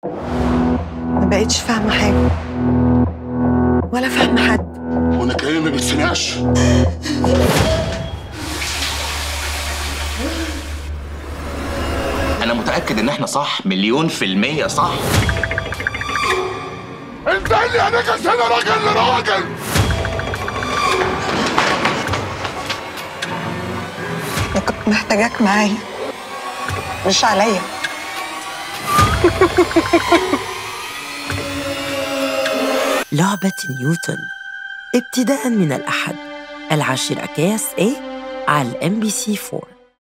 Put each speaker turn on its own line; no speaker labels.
ما بقتش فاهمة حاجة ولا فاهمة حد
وانا كلامي ما بيتسمعش
انا متاكد ان احنا صح مليون في الميه صح
انت اللي انا انا راجل لراجل
أنا كنت محتاجاك معايا مش عليا
لعبة نيوتن ابتداء من الأحد العاشر أكاس A على الام بي سي 4